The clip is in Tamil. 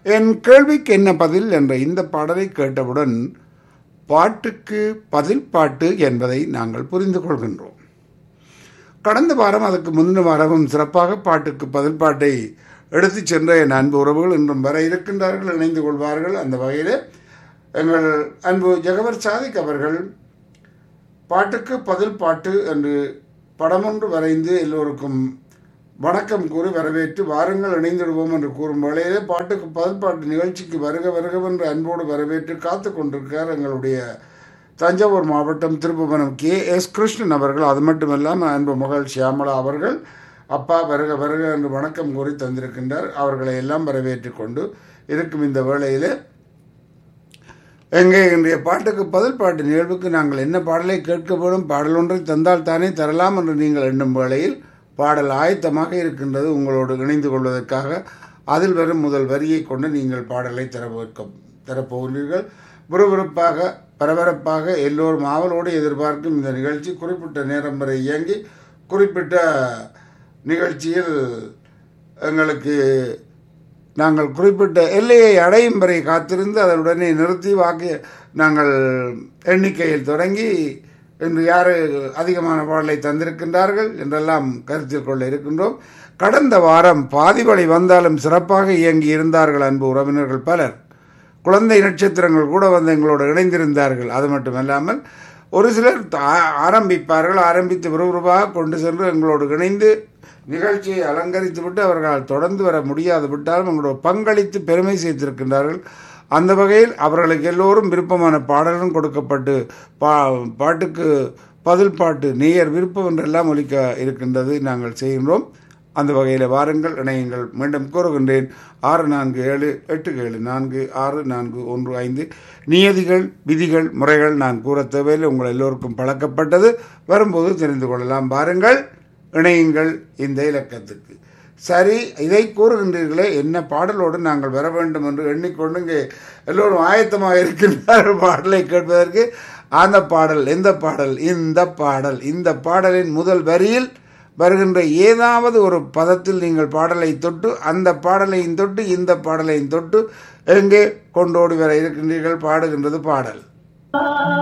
என் கேள்விக்கு என்ன பதில் என்ற இந்த பாடலை கேட்டவுடன் பாட்டுக்கு பதில் பாட்டு என்பதை நாங்கள் புரிந்து கொள்கின்றோம் கடந்த வாரம் அதுக்கு முந்தின வாரமும் சிறப்பாக பாட்டுக்கு பதில் பாட்டை எடுத்துச் சென்ற என் அன்பு உறவுகள் இன்றும் வர இருக்கின்றார்கள் இணைந்து கொள்வார்கள் அந்த வகையில் எங்கள் அன்பு ஜெகவர் சாதிக் அவர்கள் பாட்டுக்கு பதில் பாட்டு என்று படமொன்று வரைந்து எல்லோருக்கும் வணக்கம் கூறி வரவேற்று வாருங்கள் இணைந்திடுவோம் என்று கூறும் வேளையிலே பாட்டுக்கு பதில் பாட்டு நிகழ்ச்சிக்கு வருக வருகவென்று அன்போடு வரவேற்று காத்து கொண்டிருக்கிறார் எங்களுடைய தஞ்சாவூர் மாவட்டம் திருப்புவனம் கே எஸ் கிருஷ்ணன் அவர்கள் அது மட்டுமல்லாமல் அன்பு மகள் ஷியாமலா அவர்கள் அப்பா வருக வருக என்று வணக்கம் கூறி தந்திருக்கின்றார் அவர்களை எல்லாம் வரவேற்று கொண்டு இருக்கும் இந்த வேளையிலே எங்கே இன்றைய பாட்டுக்கு பதில் பாட்டு நிகழ்வுக்கு நாங்கள் என்ன பாடலை கேட்க போடும் பாடல் ஒன்றை தந்தால் தானே தரலாம் என்று நீங்கள் எண்ணும் வேளையில் பாடல் ஆயத்தமாக இருக்கின்றது உங்களோடு இணைந்து கொள்வதற்காக அதில் வரும் முதல் வரியை கொண்டு நீங்கள் பாடலை தரவேற்க தரப்போகிறீர்கள் விறுவிறுப்பாக பரபரப்பாக எல்லோரும் ஆவலோடு எதிர்பார்க்கும் இந்த நிகழ்ச்சி குறிப்பிட்ட நேரம் வரை இயங்கி குறிப்பிட்ட நிகழ்ச்சியில் எங்களுக்கு நாங்கள் குறிப்பிட்ட எல்லையை அடையும் வரை காத்திருந்து அதனுடனே நிறுத்தி வாக்கு நாங்கள் எண்ணிக்கையில் தொடங்கி இன்று யார் அதிகமான பாடலை தந்திருக்கின்றார்கள் என்றெல்லாம் கருத்தில் கொள்ள இருக்கின்றோம் கடந்த வாரம் பாதிவழி வந்தாலும் சிறப்பாக இயங்கி இருந்தார்கள் அன்பு உறவினர்கள் பலர் குழந்தை நட்சத்திரங்கள் கூட வந்து எங்களோடு இணைந்திருந்தார்கள் அது மட்டுமல்லாமல் ஒரு சிலர் ஆரம்பிப்பார்கள் ஆரம்பித்து விறுவிறுவாக கொண்டு சென்று எங்களோடு இணைந்து நிகழ்ச்சியை அலங்கரித்து விட்டு அவர்களால் தொடர்ந்து வர முடியாது விட்டாலும் எங்களோட பங்களித்து பெருமை சேர்த்திருக்கின்றார்கள் அந்த வகையில் அவர்களுக்கு எல்லோரும் விருப்பமான பாடலும் கொடுக்கப்பட்டு பா பாட்டுக்கு பதில் பாட்டு நேயர் விருப்பம் என்றெல்லாம் ஒலிக்க இருக்கின்றது நாங்கள் செய்கின்றோம் அந்த வகையில் வாருங்கள் இணையங்கள் மீண்டும் கூறுகின்றேன் ஆறு நான்கு ஏழு எட்டு ஏழு நான்கு ஆறு நான்கு ஒன்று ஐந்து நியதிகள் விதிகள் முறைகள் நான் கூற தேவையில்லை உங்கள் எல்லோருக்கும் பழக்கப்பட்டது வரும்போது தெரிந்து கொள்ளலாம் பாருங்கள் இணையுங்கள் இந்த இலக்கத்துக்கு சரி இதை கூறுகின்றீர்களே என்ன பாடலோடு நாங்கள் வர வேண்டும் என்று எண்ணிக்கொண்டு இங்கே எல்லோரும் ஆயத்தமாக இருக்கின்றார்கள் பாடலை கேட்பதற்கு அந்த பாடல் எந்த பாடல் இந்த பாடல் இந்த பாடலின் முதல் வரியில் வருகின்ற ஏதாவது ஒரு பதத்தில் நீங்கள் பாடலை தொட்டு அந்த பாடலையும் தொட்டு இந்த பாடலையும் தொட்டு எங்கே கொண்டோடி வர இருக்கின்றீர்கள் பாடுகின்றது பாடல்